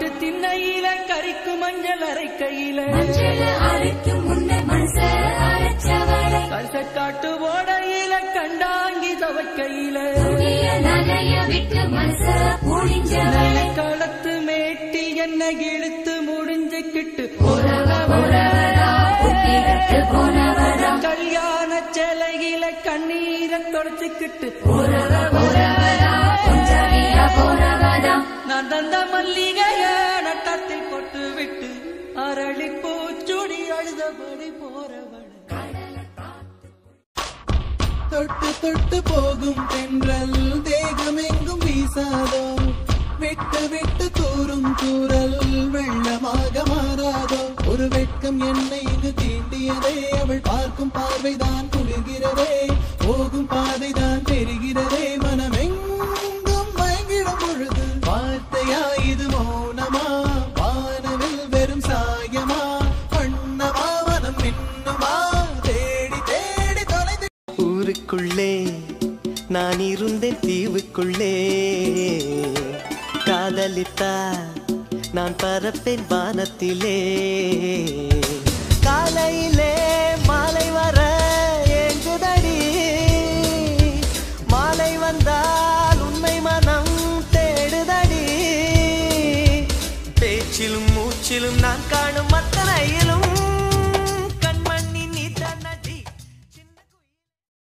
மாட்டு திண்ணையில கறிக்கு மஞ்சள் அரைக்கையில மஞ்சள் அரைக்கும் முன்ன மனச அரைச்சவளை கரிசக்காட்டு ஓடையில கண்டாங்கி தவக்கையில புதிய நகைய விட்டு மனச புழிஞ்சவளை களத்து மேட்டி என்ன இழுத்து முடிஞ்சுக்கிட்டு உறவரா புத்திரத்து போனவரா கல்யாண சிலையில கண்ணீரை தொடச்சுக்கிட்டு உறவரா கொஞ்சறியா போனவரா நான் தந்த மல்லிகைய நட்டத்தில் போட்டு விட்டு அரளி பூச்சுடி அழுதபடி போறவள் தொட்டு தொட்டு போகும் தென்றல் தேகமெங்கும் வீசாதோ விட்டு விட்டு தூரும் தூரல் வெள்ளமாக மாறாதோ ஒரு வெட்கம் என்னை இங்கு தீண்டியதே அவள் பார்க்கும் பார்வைதான் குளிர்கிறதே போகும் பாதைதான் பெறுகிறதே மனமெங்கும் மயங்கிடும் பொழுது வார்த்தையா இது மௌனமா வானவில் வெறும் சாயமா வண்ணமா மனம் மின்னுமா தேடி தேடி தொலைந்து ஊருக்குள்ளே நான் இருந்தேன் தீவுக்குள்ளே காதலித்தா நான் பறப்பேன் வானத்திலே காலையிலே மாலை வர ஏங்குதடி மாலை வந்தால் உண்மை மனம் தேடுதடி பேச்சிலும் மூச்சிலும் நான் காணும் மத்த